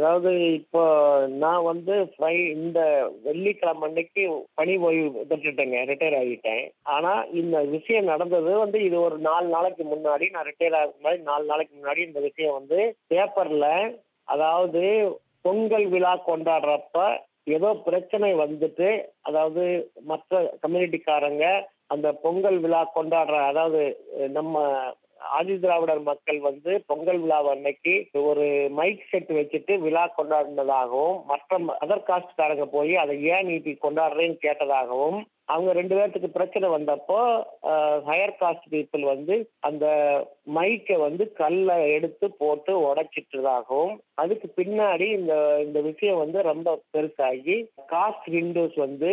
அதாவது இப்போ நான் வந்து ஃப்ரை இந்த வெள்ளிக்கிழமை அன்னைக்கு பணி ஓய்வு பெற்றுட்டேங்க ரிட்டையர் ஆகிட்டேன் ஆனா இந்த விஷயம் நடந்தது வந்து இது ஒரு நாலு நாளைக்கு முன்னாடி நான் ரிட்டையர் ஆகிறதுக்கு முன்னாடி நாலு நாளைக்கு முன்னாடி இந்த விஷயம் வந்து பேப்பர்ல அதாவது பொங்கல் விழா கொண்டாடுறப்ப ஏதோ பிரச்சனை வந்துட்டு அதாவது மற்ற கம்யூனிட்டிக்காரங்க அந்த பொங்கல் விழா கொண்டாடுற அதாவது நம்ம ஆதி திராவிடர் மக்கள் வந்து பொங்கல் விழா அன்னைக்கு ஒரு மைக் செட் வச்சுட்டு விழா கொண்டாடினதாகவும் மற்ற அதர் காஸ்ட்காரங்க போய் அதை ஏன் நீ இப்படி கொண்டாடுறேன்னு கேட்டதாகவும் அவங்க ரெண்டு பேர்த்துக்கு பிரச்சனை வந்தப்போ ஹையர் காஸ்ட் பீப்புள் வந்து அந்த மைக்கை வந்து கல்லை எடுத்து போட்டு உடைச்சிட்டதாகவும் அதுக்கு பின்னாடி இந்த இந்த விஷயம் வந்து ரொம்ப பெருசாகி காஸ்ட் விண்டோஸ் வந்து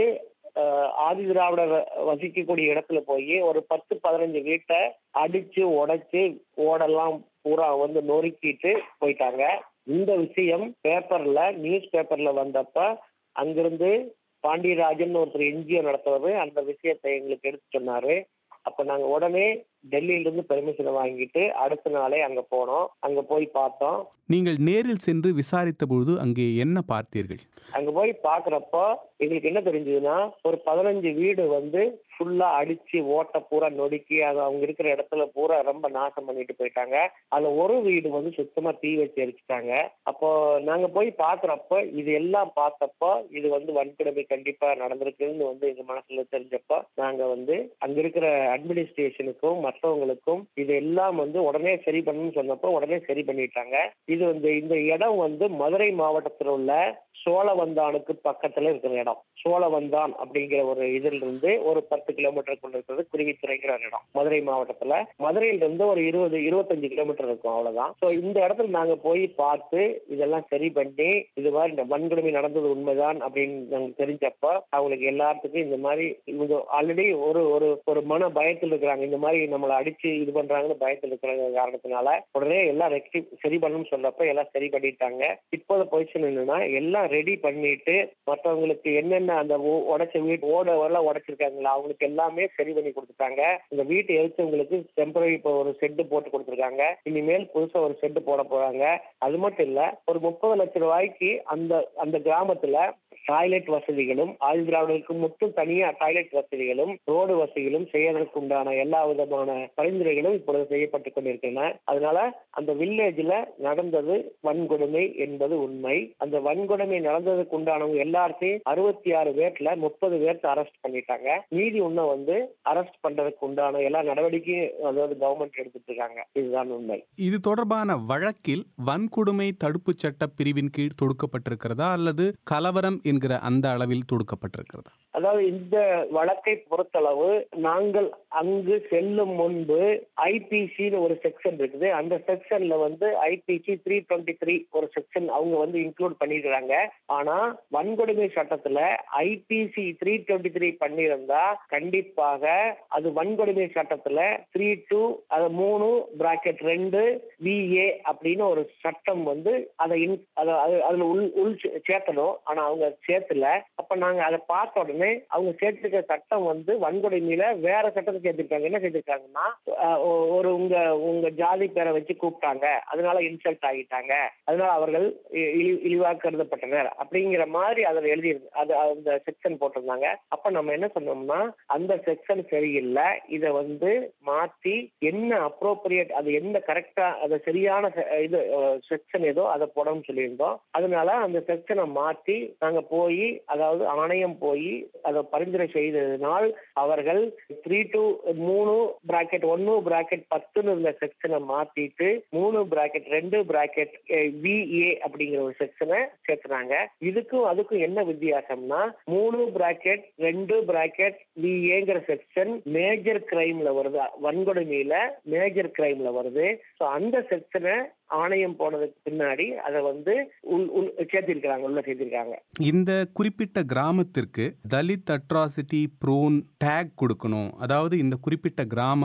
ஆதி திராவிடர் வசிக்கக்கூடிய இடத்துல போய் ஒரு பத்து பதினஞ்சு வீட்டை அடிச்சு உடைச்சு ஓடெல்லாம் பூரா வந்து நொறுக்கிட்டு போயிட்டாங்க இந்த விஷயம் பேப்பர்ல நியூஸ் பேப்பர்ல வந்தப்ப அங்கிருந்து பாண்டியராஜன் ஒருத்தர் என்ஜிஓ நடத்துறது அந்த விஷயத்தை எங்களுக்கு எடுத்து சொன்னாரு அப்ப நாங்க உடனே டெல்லியில இருந்து பெர்மிஷனை வாங்கிட்டு அடுத்த நாளே அங்க போனோம் அங்க போய் பார்த்தோம் நீங்கள் நேரில் சென்று விசாரித்த பொழுது அங்கே என்ன பார்த்தீர்கள் அங்க போய் பாக்குறப்போ எங்களுக்கு என்ன தெரிஞ்சதுன்னா ஒரு பதினஞ்சு வீடு வந்து ஃபுல்லா அடிச்சு ஓட்ட பூரா நொறுக்கி அது அவங்க இருக்கிற இடத்துல பூரா ரொம்ப நாசம் பண்ணிட்டு போயிட்டாங்க அதுல ஒரு வீடு வந்து சுத்தமா தீ வச்சு எரிச்சிட்டாங்க அப்போ நாங்க போய் பாக்குறப்போ இது எல்லாம் பார்த்தப்போ இது வந்து வன்கொடுமை கண்டிப்பா நடந்திருக்குன்னு வந்து எங்க மனசுல தெரிஞ்சப்போ நாங்க வந்து அங்க இருக்கிற அட்மினிஸ்ட்ரேஷனுக்கும் மற்றவங்களுக்கும் இது எல்லாம் வந்து உடனே சரி பண்ணணும்னு சொன்னப்போ உடனே சரி பண்ணிட்டாங்க இது வந்து இந்த இடம் வந்து மதுரை மாவட்டத்தில் உள்ள சோழவந்தானுக்கு பக்கத்துல இருக்கிற இடம் சோழவந்தான் அப்படிங்கிற ஒரு இதுல இருந்து ஒரு பத்து கிலோமீட்டர் கொண்டு இருக்கிறது குருவித்துறைங்கிற ஒரு இடம் மதுரை மாவட்டத்துல மதுரையில இருந்து ஒரு இருபது இருபத்தஞ்சு கிலோமீட்டர் இருக்கும் அவ்வளவுதான் சோ இந்த இடத்துல நாங்க போய் பார்த்து இதெல்லாம் சரி பண்ணி இது மாதிரி இந்த வன்கொடுமை நடந்தது உண்மைதான் அப்படின்னு நாங்க தெரிஞ்சப்ப அவங்களுக்கு எல்லாத்துக்கும் இந்த மாதிரி இவங்க ஆல்ரெடி ஒரு ஒரு ஒரு மன பயத்தில் இருக்கிறாங்க இந்த மாதிரி நம்மளை அடிச்சு இது பண்றாங்கன்னு பயத்தில் இருக்கிற காரணத்தினால உடனே எல்லாம் ரெக்டி சரி பண்ணணும்னு சொல்றப்ப எல்லாம் சரி பண்ணிட்டாங்க இப்போத பொசிஷன் என்னன்னா எல்லாம் ரெடி பண்ணிட்டு மற்றவங்களுக்கு என்னென்ன அந்த உடைச்ச வீட்டு ஓட எல்லாம் உடைச்சிருக்காங்களா அவங்களுக்கு எல்லாமே சரி பண்ணி கொடுத்துட்டாங்க இந்த வீட்டை எரிச்சவங்களுக்கு டெம்பரரி இப்போ ஒரு செட்டு போட்டு கொடுத்துருக்காங்க இனிமேல் புதுசா ஒரு செட்டு போட போறாங்க அது மட்டும் இல்ல ஒரு முப்பது லட்சம் ரூபாய்க்கு அந்த அந்த கிராமத்துல டாய்லெட் வசதிகளும் ஆதி திராவிடர்களுக்கு மட்டும் தனியா டாய்லெட் வசதிகளும் ரோடு வசதிகளும் செய்யறதுக்கு உண்டான எல்லா விதமான பரிந்துரைகளும் இப்பொழுது செய்யப்பட்டு கொண்டிருக்கின்றன அதனால அந்த வில்லேஜ்ல நடந்தது வன்கொடுமை என்பது உண்மை அந்த வன்கொடுமை நடந்ததுக்கு உண்டானவங்க எல்லாத்தையும் அறுபத்தி ஆறு பேர்ல முப்பது பேர்த்த அரெஸ்ட் பண்ணிட்டாங்க மீதி இன்னும் வந்து அரெஸ்ட் பண்றதுக்கு உண்டான எல்லா நடவடிக்கையும் அதாவது கவர்மெண்ட் எடுத்துட்டு இருக்காங்க இதுதான் உண்மை இது தொடர்பான வழக்கில் வன்கொடுமை தடுப்பு சட்ட பிரிவின் கீழ் தொடுக்கப்பட்டிருக்கிறதா அல்லது கலவரம் என்கிற அந்த அளவில் தொடுக்கப்பட்டிருக்கிறதா அதாவது இந்த வழக்கை பொறுத்தளவு நாங்கள் அங்கு செல்லும் முன்பு ஐபிசின்னு ஒரு செக்ஷன் இருக்குது அந்த செக்ஷன்ல வந்து ஐபிசி த்ரீ டுவெண்ட்டி த்ரீ ஒரு செக்ஷன் அவங்க வந்து இன்க்ளூட் பண்ணிருக்காங்க ஆனா வன்கொடுமை சட்டத்துல ஐபிசி த்ரீ டுவெண்ட்டி த்ரீ பண்ணியிருந்தா கண்டிப்பாக அது வன்கொடுமை சட்டத்துல த்ரீ டூ அது மூணு பிராக்கெட் ரெண்டு விஏ அப்படின்னு ஒரு சட்டம் வந்து அதை அதுல உள் உள் சேர்த்தணும் ஆனா அவங்க சேர்த்துல அப்ப நாங்க அதை பார்த்த உடனே அவங்க சேர்த்திருக்க சட்டம் வந்து வன்கொடுமையில வேற சட்டத்தை சேர்த்திருக்காங்க என்ன சேர்த்திருக்காங்கன்னா ஒரு உங்க உங்க ஜாதி பேரை வச்சு கூப்பிட்டாங்க அதனால இன்சல்ட் ஆகிட்டாங்க அதனால அவர்கள் இழிவாக கருதப்பட்டனர் அப்படிங்கிற மாதிரி அதில் எழுதி அது அந்த செக்ஷன் போட்டிருந்தாங்க அப்ப நம்ம என்ன சொன்னோம்னா அந்த செக்ஷன் சரியில்லை இதை வந்து மாத்தி என்ன அப்ரோப்ரியேட் அது என்ன கரெக்டா அது சரியான இது செக்ஷன் ஏதோ அதை போடணும்னு சொல்லியிருந்தோம் அதனால அந்த செக்ஷனை மாத்தி நாங்க போய் அதாவது ஆணையம் போய் அதை பரிந்துரை செய்ததினால் அவர்கள் த்ரீ டூ மூணு பிராக்கெட் ஒன்னு பிராக்கெட் பத்துன்னு இருந்த செக்ஷனை மாத்திட்டு மூணு பிராக்கெட் ரெண்டு பிராக்கெட் விஏ அப்படிங்கிற ஒரு செக்ஷனை சேர்த்துனாங்க இதுக்கும் அதுக்கும் என்ன வித்தியாசம்னா மூணு பிராக்கெட் ரெண்டு பிராக்கெட் விஏங்கிற செக்ஷன் மேஜர் கிரைம்ல வருது வன்கொடுமையில மேஜர் கிரைம்ல வருது ஸோ அந்த செக்ஷனை ஆணையம் போனதுக்கு பின்னாடி அதை வந்து உள் உள் சேர்த்திருக்கிறாங்க உள்ள சேர்த்திருக்காங்க இந்த குறிப்பிட்ட கிராமத்திற்கு தலித் அட்ராசிட்டி ப்ரோன் டேக் கொடுக்கணும் அதாவது இந்த குறிப்பிட்ட கிராமம்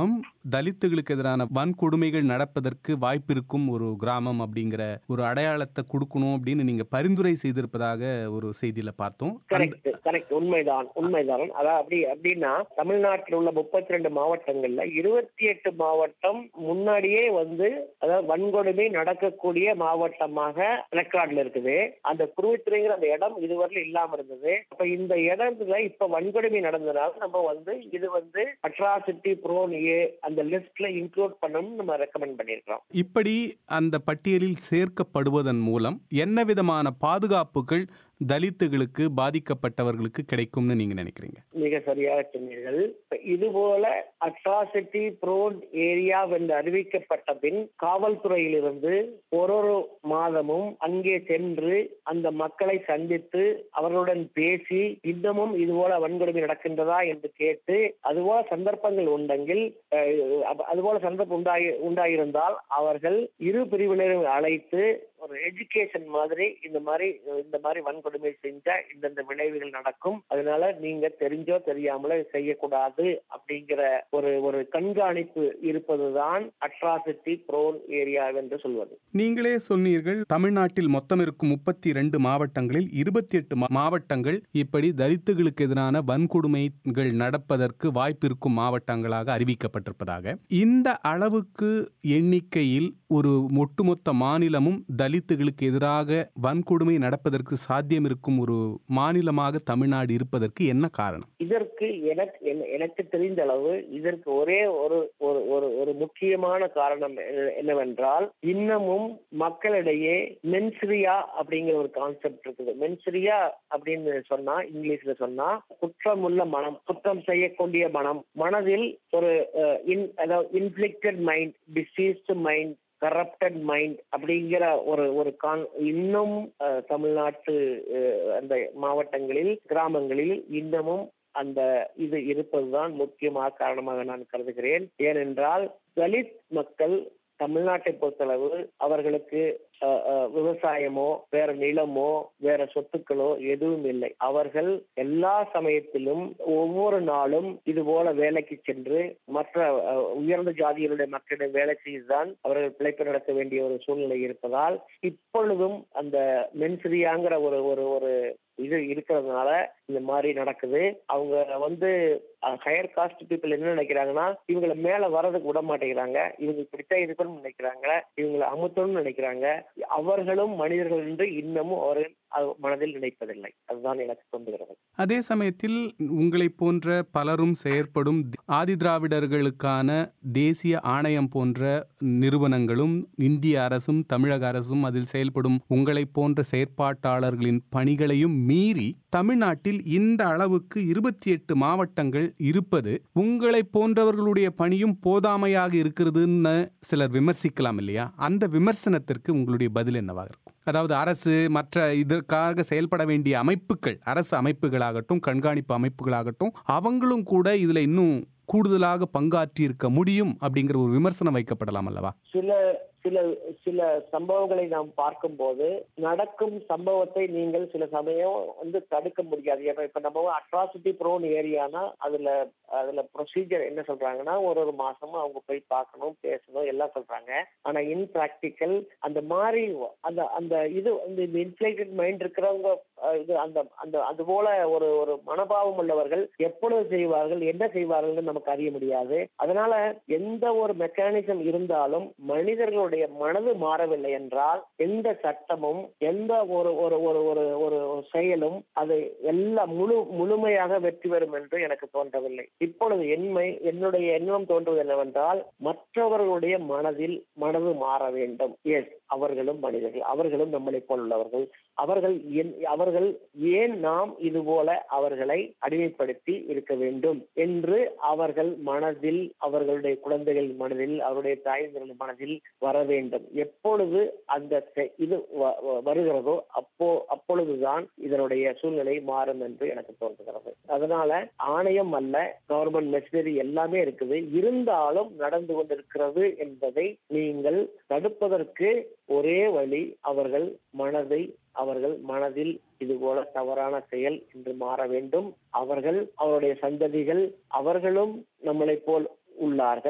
தலித்துகளுக்கு எதிரான வன்கொடுமைகள் நடப்பதற்கு வாய்ப்பு இருக்கும் ஒரு கிராமம் அப்படிங்கிற ஒரு அடையாளத்தை கொடுக்கணும் அப்படின்னு நீங்க பரிந்துரை செய்திருப்பதாக ஒரு செய்தியில பார்த்தோம் அந்த- கரெக்ட் கரெக்ட் உண்மைதான் உண்மைதான் அதான் அப்படி அப்படின்னா தமிழ்நாட்டில் உள்ள முப்பத்தி ரெண்டு மாவட்டங்கள்ல இருபத்தி எட்டு மாவட்டம் முன்னாடியே வந்து அதாவது வன்கொடுமை நடக்கக்கூடிய மாவட்டமாக ரெக்கார்ட்ல இருக்குது அந்த குருவித்துறைங்கிற அந்த இடம் இதுவரையிலும் இல்லாம இருந்தது அப்ப இந்த இடத்துல இப்ப வன்கொடுமை நடந்ததுனால நம்ம வந்து இது வந்து அட்ராசிட்டி ப்ரோன் ஏ அந்த லிஸ்ட்ல இன்க்ளூட் பண்ணணும்னு நம்ம ரெக்கமெண்ட் பண்ணியிருக்கிறோம் இப்படி அந்த பட்டியலில் சேர்க்கப்படுவதன் மூலம் என்ன விதமான பாதுகாப்புகள் தலித்துகளுக்கு பாதிக்கப்பட்டவர்களுக்கு கிடைக்கும்னு நீங்க நினைக்கிறீங்க மிக சரியாக சொன்னீர்கள் இது போல அட்ராசிட்டி ப்ரோன் ஏரியா என்று அறிவிக்கப்பட்ட பின் காவல்துறையிலிருந்து ஒரு ஒரு மாதமும் அங்கே சென்று அந்த மக்களை சந்தித்து அவர்களுடன் பேசி இன்னமும் இது போல வன்கொடுமை நடக்கின்றதா என்று கேட்டு அதுபோல சந்தர்ப்பங்கள் உண்டெങ്കിൽ அஹ், அப்ப- அதுபோல சந்தர்ப்பம் உண்டாகி உண்டாயிருந்தால் அவர்கள் இரு பிரிவினரும் அழைத்து ஒரு எஜுகேஷன் மாதிரி இந்த மாதிரி இந்த மாதிரி வன்கொடுமை செஞ்சா இந்தந்த விளைவுகள் நடக்கும் அதனால நீங்க தெரிஞ்சோ தெரியாமலோ செய்யக்கூடாது அப்படிங்கிற ஒரு ஒரு கண்காணிப்பு இருப்பதுதான் அட்ராசிட்டி ப்ரோன் ஏரியா என்று சொல்வது நீங்களே சொன்னீர்கள் தமிழ்நாட்டில் மொத்தம் இருக்கும் முப்பத்தி ரெண்டு மாவட்டங்களில் இருபத்தி எட்டு மாவட்டங்கள் இப்படி தலித்துகளுக்கு எதிரான வன்கொடுமைகள் நடப்பதற்கு வாய்ப்பு இருக்கும் மாவட்டங்களாக அறிவிக்கப்பட்டிருப்பதாக இந்த அளவுக்கு எண்ணிக்கையில் ஒரு ஒட்டுமொத்த மாநிலமும் தலித்துகளுக்கு எதிராக வன்கொடுமை நடப்பதற்கு சாத்தியம் இருக்கும் ஒரு மாநிலமாக தமிழ்நாடு இருப்பதற்கு என்ன காரணம் இதற்கு எனக்கு என்ன- எனக்கு தெரிந்த அளவு இதற்கு ஒரே ஒரு ஒரு ஒரு ஒரு முக்கியமான காரணம் என்ன- என்னவென்றால் இன்னமும் மக்களிடையே மென்சிரியா அப்படிங்கிற ஒரு கான்செப்ட் இருக்குது மென்சிரியா அப்படின்னு சொன்னா இங்கிலீஷ்ல சொன்னா குற்றமுள்ள மனம் குற்றம் செய்யக்கூடிய மனம் மனதில் ஒரு அஹ், in- அதாவது inflicted mind diseased mind corrupted mind அப்படிங்கிற ஒரு ஒரு கான் இன்னும் அஹ், தமிழ்நாட்டு அஹ், அந்த மாவட்டங்களில் கிராமங்களில் இன்னமும் அந்த இது இருப்பதுதான் முக்கியமாக காரணமாக நான் கருதுகிறேன் ஏனென்றால் தலித் மக்கள் தமிழ்நாட்டை பொறுத்தளவு அவர்களுக்கு அஹ், அஹ், விவசாயமோ வேற நிலமோ வேற சொத்துக்களோ எதுவும் இல்லை அவர்கள் எல்லா சமயத்திலும் ஒவ்வொரு நாளும் இது போல வேலைக்கு சென்று மற்ற அஹ், உயர்ந்த ஜாதிகளுடைய மக்களிடம் வேலை செய்துதான் அவர்கள் பிழைப்பு நடத்த வேண்டிய ஒரு சூழ்நிலை இருப்பதால் இப்பொழுதும் அந்த மென்சிரியாங்கிற ஒரு ஒரு ஒரு இது இருக்கிறதுனால இந்த மாதிரி நடக்குது அவங்க வந்து ஹையர் காஸ்ட் பீப்புள் என்ன நினைக்கிறாங்கன்னா இவங்களை மேல வர்றதுக்கு விட மாட்டேங்கிறாங்க இவங்க இப்படித்தான் இருக்கணும்னு நினைக்கிறாங்க இவங்களை அமுத்தணும்னு நினைக்கிறாங்க அவர்களும் மனிதர்கள் என்று இன்னமும் அவர்கள் அது மனதில் நினைப்பதில்லை அதுதான் எனக்கு தோன்றுகிறது அதே சமயத்தில் உங்களைப் போன்ற பலரும் செயற்படும் ஆதி திராவிடர்களுக்கான தேசிய ஆணையம் போன்ற நிறுவனங்களும் இந்திய அரசும் தமிழக அரசும் அதில் செயல்படும் உங்களைப் போன்ற செயற்பாட்டாளர்களின் பணிகளையும் மீறி தமிழ்நாட்டில் இந்த அளவுக்கு இருபத்தி எட்டு மாவட்டங்கள் இருப்பது உங்களைப் போன்றவர்களுடைய பணியும் போதாமையாக இருக்கிறதுன்னு சிலர் விமர்சிக்கலாம் இல்லையா அந்த விமர்சனத்திற்கு உங்களுடைய பதில் என்னவாக இருக்கும் அதாவது அரசு மற்ற இதற்காக செயல்பட வேண்டிய அமைப்புகள் அரசு அமைப்புகளாகட்டும் கண்காணிப்பு அமைப்புகளாகட்டும் அவங்களும் கூட இதுல இன்னும் கூடுதலாக பங்காற்றி இருக்க முடியும் அப்படிங்கிற ஒரு விமர்சனம் வைக்கப்படலாம் அல்லவா சில சில சில சம்பவங்களை நாம் பார்க்கும்போது நடக்கும் சம்பவத்தை நீங்கள் சில சமயம் வந்து தடுக்க முடியாது ஏன்னா இப்ப நம்ம அட்ராசிட்டி ப்ரோன் ஏரியானா அதுல அதுல ப்ரொசீஜர் என்ன சொல்றாங்கன்னா ஒரு ஒரு மாசமும் அவங்க போய் பார்க்கணும் பேசணும் எல்லாம் சொல்றாங்க ஆனா இன் பிராக்டிக்கல் அந்த மாதிரி அந்த அந்த இது அந்த இன்ஃபிளேட்டட் மைண்ட் இருக்கிறவங்க அஹ், இது அந்த அந்த அது போல ஒரு ஒரு மனபாவம் உள்ளவர்கள் எப்பொழுது செய்வார்கள் என்ன செய்வார்கள் நமக்கு அறிய முடியாது அதனால எந்த ஒரு மெக்கானிசம் இருந்தாலும் மனிதர்களுடைய மனது மாறவில்லை என்றால் எந்த சட்டமும் எந்த ஒரு ஒரு ஒரு ஒரு ஒரு செயலும் அது எல்லாம் முழு முழுமையாக வெற்றி பெறும் என்று எனக்கு தோன்றவில்லை இப்பொழுது என்மை என்னுடைய எண்ணம் தோன்றுவது என்னவென்றால் மற்றவர்களுடைய மனதில் மனது மாற வேண்டும் எஸ் அவர்களும் மனிதர்கள் அவர்களும் நம்மளை போல் உள்ளவர்கள் அவர்கள் என்- அவர்கள் ஏன் நாம் இது போல அவர்களை அடிமைப்படுத்தி இருக்க வேண்டும் என்று அவர்கள் மனதில் அவர்களுடைய குழந்தைகள் மனதில் அவருடைய தாய்ந்தர்கள் மனதில் வர வேண்டும் எப்பொழுது அந்த செ- இது வ- வ- வருகிறதோ அப்போ அப்பொழுதுதான் இதனுடைய சூழ்நிலை மாறும் என்று எனக்கு தோன்றுகிறது அதனால ஆணையம் அல்ல கவர்மெண்ட் மெஷினரி எல்லாமே இருக்குது இருந்தாலும் நடந்து கொண்டிருக்கிறது என்பதை நீங்கள் தடுப்பதற்கு ஒரே வழி அவர்கள் மனதை அவர்கள் மனதில் இது போல தவறான செயல் என்று மாற வேண்டும் அவர்கள் அவருடைய சந்ததிகள் அவர்களும் நம்மளைப் போல் உள்ளார்கள்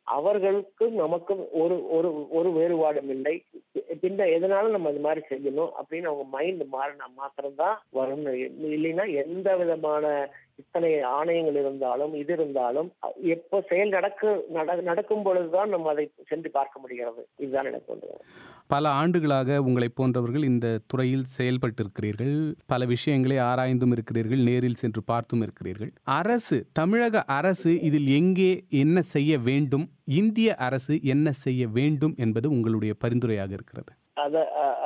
அவர்களுக்கும் நமக்கும் ஒரு ஒரு ஒரு வேறுபாடும் இல்லை பின்ன எதனால நம்ம இது மாதிரி செய்யணும் அப்படின்னு அவங்க மைண்ட் மாறினா மாத்திரம்தான் வரும் இல்லைன்னா எந்த விதமான இத்தனை ஆணையங்கள் இருந்தாலும் இது இருந்தாலும் எப்போ செயல் நடக்க நடக்கும் பொழுதுதான் நம்ம அதை சென்று பார்க்க முடிகிறது இதுதான் எனக்கு தோன்றுகிறது பல ஆண்டுகளாக உங்களை போன்றவர்கள் இந்த துறையில் செயல்பட்டிருக்கிறீர்கள் பல விஷயங்களை ஆராய்ந்தும் இருக்கிறீர்கள் நேரில் சென்று பார்த்தும் இருக்கிறீர்கள் அரசு தமிழக அரசு இதில் எங்கே என்ன செய்ய வேண்டும் இந்திய அரசு என்ன செய்ய வேண்டும் என்பது உங்களுடைய பரிந்துரையாக இருக்கிறது அத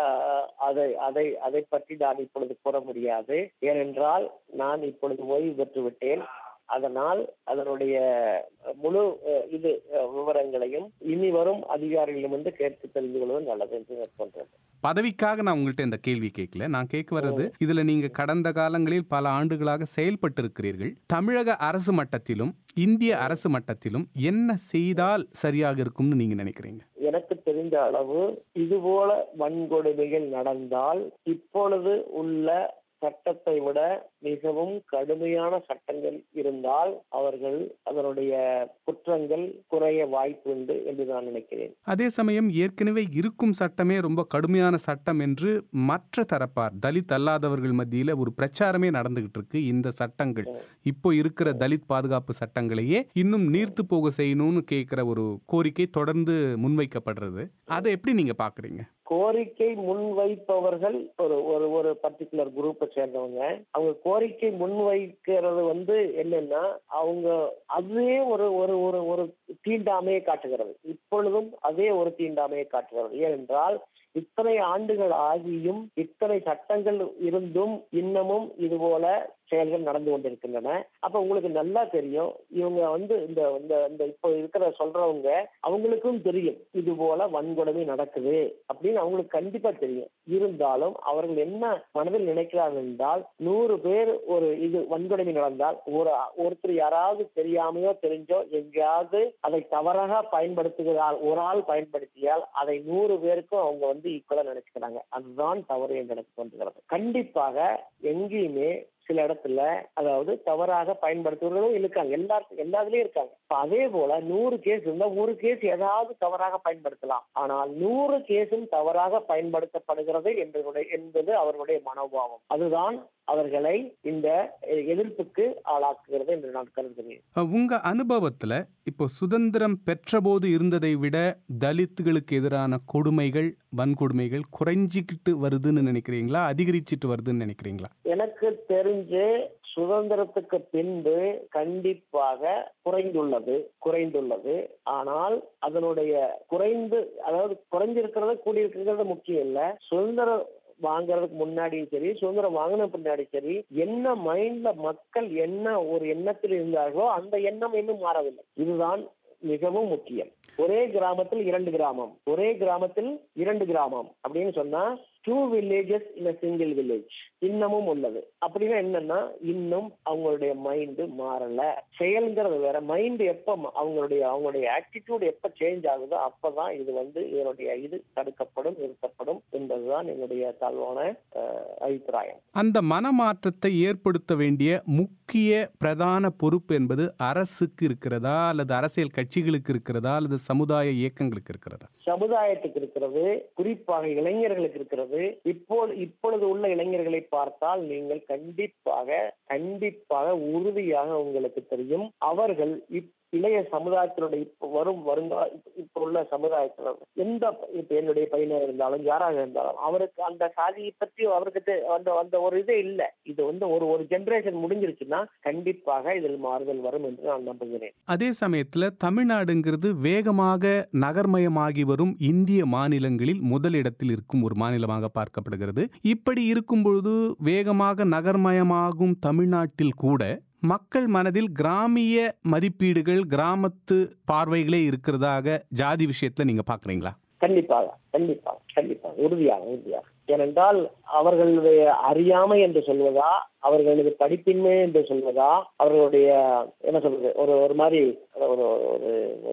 அதை அதை அதை பற்றி நான் இப்பொழுது கூற முடியாது ஏனென்றால் நான் இப்பொழுது ஓய்வு பெற்று விட்டேன் அதனால் அதனுடைய முழு இது விவரங்களையும் இனி வரும் அதிகாரிகளிடம் வந்து கேட்டு தெரிந்து கொள்வது நல்லது என்று தோன்றது பதவிக்காக நான் உங்கள்கிட்ட இந்த கேள்வி கேட்கல நான் கேட்க வர்றது இதுல நீங்க கடந்த காலங்களில் பல ஆண்டுகளாக செயல்பட்டு இருக்கிறீர்கள் தமிழக அரசு மட்டத்திலும் இந்திய அரசு மட்டத்திலும் என்ன செய்தால் சரியாக இருக்கும்னு நீங்க நினைக்கிறீங்க எனக்கு தெரிந்த அளவு இதுபோல வன்கொடுமைகள் நடந்தால் இப்பொழுது உள்ள சட்டத்தை விட மிகவும் கடுமையான சட்டங்கள் இருந்தால் அவர்கள் அதனுடைய குற்றங்கள் குறைய வாய்ப்பு உண்டு என்று நான் நினைக்கிறேன் அதே சமயம் ஏற்கனவே இருக்கும் சட்டமே ரொம்ப கடுமையான சட்டம் என்று மற்ற தரப்பார் தலித் அல்லாதவர்கள் மத்தியில ஒரு பிரச்சாரமே நடந்துகிட்டு இருக்கு இந்த சட்டங்கள் இப்போ இருக்கிற தலித் பாதுகாப்பு சட்டங்களையே இன்னும் நீர்த்து போக செய்யணும்னு கேட்கிற ஒரு கோரிக்கை தொடர்ந்து முன்வைக்கப்படுறது அதை எப்படி நீங்க பாக்குறீங்க கோரிக்கை முன்வைப்பவர்கள் ஒரு ஒரு ஒரு பர்டிகுலர் குரூப்பை சேர்ந்தவங்க அவங்க கோரிக்கை முன்வைக்கிறது வந்து என்னன்னா அவங்க அதே ஒரு ஒரு ஒரு ஒரு தீண்டாமையை காட்டுகிறது இப்பொழுதும் அதே ஒரு தீண்டாமையை காட்டுகிறது ஏனென்றால் இத்தனை ஆண்டுகள் ஆகியும் இத்தனை சட்டங்கள் இருந்தும் இன்னமும் இது போல செயல்கள் நடந்து கொண்டிருக்கின்றன அப்ப உங்களுக்கு நல்லா தெரியும் இவங்க வந்து இந்த இந்த இப்போ இருக்கிற சொல்றவங்க அவங்களுக்கும் தெரியும் இது போல வன்கொடுமை நடக்குது அப்படின்னு அவங்களுக்கு கண்டிப்பா தெரியும் இருந்தாலும் அவர்கள் என்ன மனதில் நினைக்கிறார்கள் என்றால் நூறு பேர் ஒரு இது வன்கொடுமை நடந்தால் ஒரு ஒருத்தர் யாராவது தெரியாமையோ தெரிஞ்சோ எங்கேயாவது அதை தவறாக பயன்படுத்துகிறால் ஒரு ஆள் பயன்படுத்தியால் அதை நூறு பேருக்கும் அவங்க வந்து ஈக்குவலா நினைச்சுக்கிறாங்க அதுதான் தவறு என்று எனக்கு தோன்றுகிறது கண்டிப்பாக எங்கேயுமே சில இடத்துல அதாவது தவறாக பயன்படுத்துவர்களும் இருக்காங்க எல்லா எல்லாத்துலயும் இருக்காங்க அதே போல நூறு கேஸ் இருந்தா ஒரு கேஸ் ஏதாவது தவறாக பயன்படுத்தலாம் ஆனால் நூறு கேஸும் தவறாக பயன்படுத்தப்படுகிறது என்பது என்பது அவர்களுடைய மனோபாவம் அதுதான் அவர்களை இந்த எதிர்ப்புக்கு ஆளாக்குகிறது என்று நான் கருதுகிறேன் உங்க அனுபவத்துல இப்போ சுதந்திரம் பெற்றபோது இருந்ததை விட தலித்துகளுக்கு எதிரான கொடுமைகள் வன்கொடுமைகள் குறைஞ்சிக்கிட்டு வருதுன்னு நினைக்கிறீங்களா அதிகரிச்சிட்டு வருதுன்னு நினைக்கிறீங்களா எனக்கு தெரிஞ்சு சுதந்திரத்துக்கு பின்பு கண்டிப்பாக குறைந்துள்ளது குறைந்துள்ளது ஆனால் அதனுடைய குறைந்து அதாவது குறைஞ்சிருக்கிறது கூடியிருக்கிறது முக்கியம் இல்ல சுதந்திரம் வாங்குறதுக்கு முன்னாடியும் சரி சுதந்திரம் வாங்கின பின்னாடி சரி என்ன மைண்ட்ல மக்கள் என்ன ஒரு எண்ணத்தில் இருந்தார்களோ அந்த எண்ணம் இன்னும் மாறவில்லை இதுதான் மிகவும் முக்கியம் ஒரே கிராமத்தில் இரண்டு கிராமம் ஒரே கிராமத்தில் இரண்டு கிராமம் அப்படின்னு சொன்னா two villages in a single village இன்னமும் உள்ளது அப்படின்னா என்னன்னா இன்னும் அவங்களுடைய மைண்டு மாறல செயல்ங்கிறது வேற மைண்டு எப்ப அவங்களுடைய அவங்களுடைய ஆட்டிடியூட் எப்ப சேஞ்ச் ஆகுதோ அப்பதான் இது வந்து இதனுடைய இது தடுக்கப்படும் நிறுத்தப்படும் என்பதுதான் என்னுடைய தாழ்வான அபிப்பிராயம் அந்த மனமாற்றத்தை ஏற்படுத்த வேண்டிய முக்கிய பிரதான பொறுப்பு என்பது அரசுக்கு இருக்கிறதா அல்லது அரசியல் கட்சிகளுக்கு இருக்கிறதா அல்லது சமுதாய இயக்கங்களுக்கு இருக்கிறதா சமுதாயத்துக்கு இருக்கிறது குறிப்பாக இளைஞர்களுக்கு இருக்கிறது இப்போ இப்பொழுது உள்ள இளைஞர்களை பார்த்தால் நீங்கள் கண்டிப்பாக கண்டிப்பாக உறுதியாக உங்களுக்கு தெரியும் அவர்கள் இளைய சமுதாயத்தினுடைய இப்ப வரும் வருங்கால இப்ப உள்ள சமுதாயத்தில் எந்த இப்ப என்னுடைய பையனாக இருந்தாலும் யாராக இருந்தாலும் அவருக்கு அந்த சாதியை பற்றி அவருக்கு அந்த அந்த ஒரு இதே இல்லை இது வந்து ஒரு ஒரு ஜெனரேஷன் முடிஞ்சிருச்சுன்னா கண்டிப்பாக இதில் மாறுதல் வரும் என்று நான் நம்புகிறேன் அதே சமயத்துல தமிழ்நாடுங்கிறது வேகமாக நகர்மயமாகி வரும் இந்திய மாநிலங்களில் முதலிடத்தில் இருக்கும் ஒரு மாநிலமாக பார்க்கப்படுகிறது இப்படி இருக்கும் பொழுது வேகமாக நகர்மயமாகும் தமிழ்நாட்டில் கூட மக்கள் மனதில் கிராமிய மதிப்பீடுகள் கிராமத்து பார்வைகளே இருக்கிறதாக ஜாதி விஷயத்துல நீங்க பாக்குறீங்களா கண்டிப்பாக கண்டிப்பாக கண்டிப்பாக உறுதியாக உறுதியாக ஏனென்றால் அவர்களுடைய அறியாமை என்று சொல்வதா அவர்களது படிப்பின்மை என்று சொல்வதா அவர்களுடைய என்ன சொல்றது ஒரு ஒரு மாதிரி ஒரு ஒரு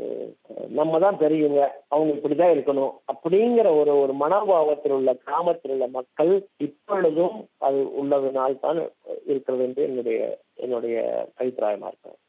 நம்ம தான் தெரியுங்க அவங்க இப்படிதான் இருக்கணும் அப்படிங்கிற ஒரு ஒரு மனோபாவத்தில் உள்ள கிராமத்தில் உள்ள மக்கள் இப்பொழுதும் அது உள்ளதனால் தான் இருக்கிறது என்று என்னுடைய என்னுடைய அபிப்பிராயமா இருக்கு